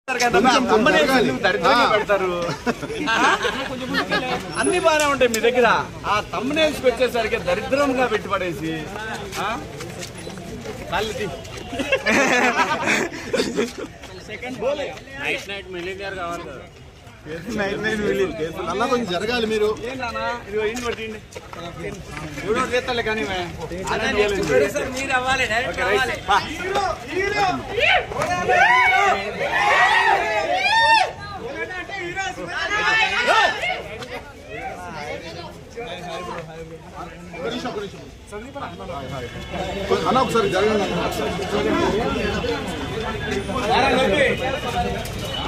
అమ్మనే ఎందుకు దరిద్రంగా పెడతారు అన్ని బాగానే ఉంటాయి మీ దగ్గర ఆ తమ్మనేసుకు వచ్చేసరికి దరిద్రంగా పెట్టి పడేసి ఆ? కాళ్ళు తీ. అన్న కొంచెం జరగాలి మీరు ఏం నాన్న ఇదిగో ఇంటి పట్టిండి ఎవడో చేస్తాలే కానీ మే. Okay, right. బా. అన్న ఒకసారి జరగండి అన్న.